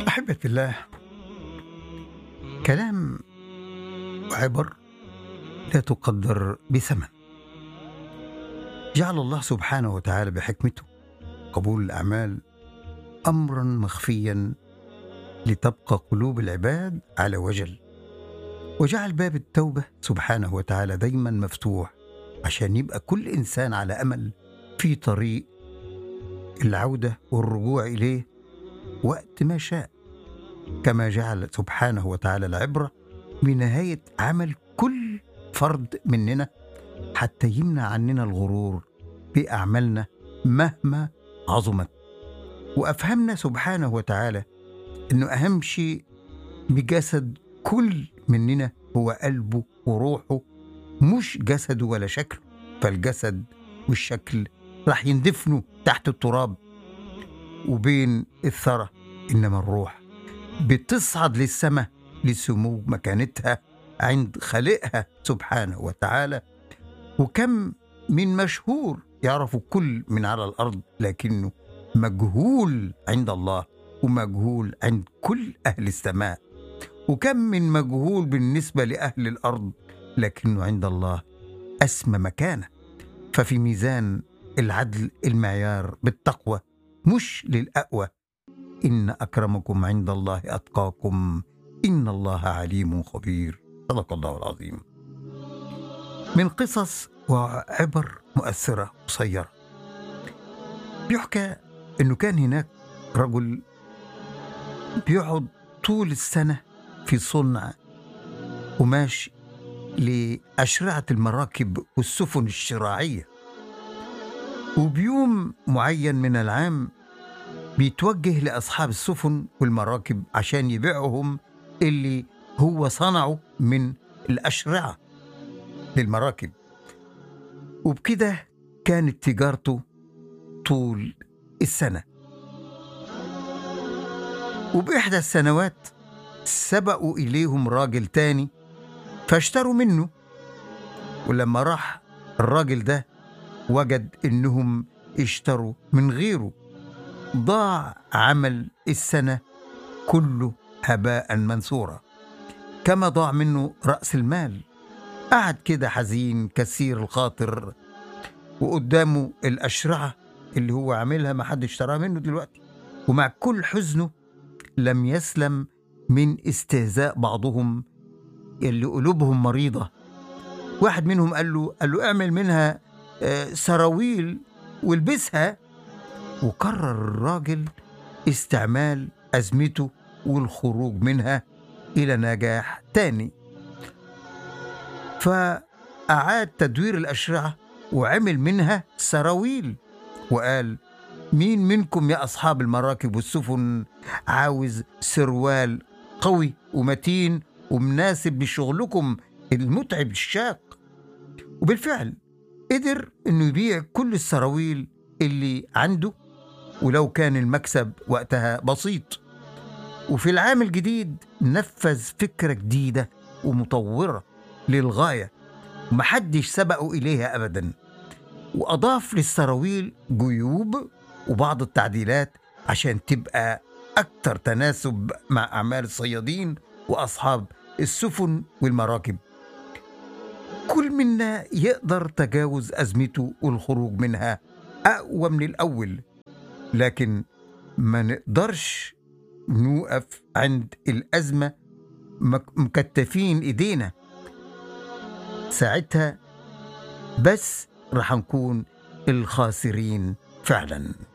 أحبة الله كلام وعبر لا تقدر بثمن جعل الله سبحانه وتعالى بحكمته قبول الأعمال أمرا مخفيا لتبقى قلوب العباد على وجل وجعل باب التوبة سبحانه وتعالى دايما مفتوح عشان يبقى كل إنسان على أمل في طريق العودة والرجوع إليه وقت ما شاء كما جعل سبحانه وتعالى العبرة بنهاية عمل كل فرد مننا حتى يمنع عننا الغرور بأعمالنا مهما عظمت وأفهمنا سبحانه وتعالى أنه أهم شيء بجسد كل مننا هو قلبه وروحه مش جسده ولا شكله فالجسد والشكل راح يندفنوا تحت التراب وبين الثرى إنما الروح بتصعد للسماء لسمو مكانتها عند خالقها سبحانه وتعالى وكم من مشهور يعرف كل من على الأرض لكنه مجهول عند الله ومجهول عند كل أهل السماء وكم من مجهول بالنسبة لأهل الأرض لكنه عند الله أسمى مكانه ففي ميزان العدل المعيار بالتقوى مش للأقوى إن أكرمكم عند الله أتقاكم إن الله عليم خبير صدق الله العظيم من قصص وعبر مؤثرة قصيرة بيحكى إنه كان هناك رجل بيقعد طول السنة في صنع قماش لأشرعة المراكب والسفن الشراعية وبيوم معين من العام بيتوجه لأصحاب السفن والمراكب عشان يبيعهم اللي هو صنعه من الأشرعة للمراكب وبكده كانت تجارته طول السنة وبإحدى السنوات سبقوا إليهم راجل تاني فاشتروا منه ولما راح الراجل ده وجد إنهم اشتروا من غيره ضاع عمل السنة كله هباء منثورا كما ضاع منه رأس المال قعد كده حزين كثير الخاطر وقدامه الأشرعة اللي هو عاملها ما حد اشتراها منه دلوقتي ومع كل حزنه لم يسلم من استهزاء بعضهم اللي قلوبهم مريضة واحد منهم قال له قال له اعمل منها آه، سراويل والبسها وقرر الراجل استعمال أزمته والخروج منها إلى نجاح تاني فأعاد تدوير الأشرعة وعمل منها سراويل وقال مين منكم يا أصحاب المراكب والسفن عاوز سروال قوي ومتين ومناسب لشغلكم المتعب الشاق وبالفعل قدر انه يبيع كل السراويل اللي عنده ولو كان المكسب وقتها بسيط وفي العام الجديد نفذ فكرة جديدة ومطورة للغاية ومحدش سبقوا إليها أبدا وأضاف للسراويل جيوب وبعض التعديلات عشان تبقى أكثر تناسب مع أعمال الصيادين وأصحاب السفن والمراكب كل منا يقدر تجاوز أزمته والخروج منها أقوى من الأول لكن ما نقدرش نوقف عند الأزمة مك- مكتفين إيدينا ساعتها بس رح نكون الخاسرين فعلاً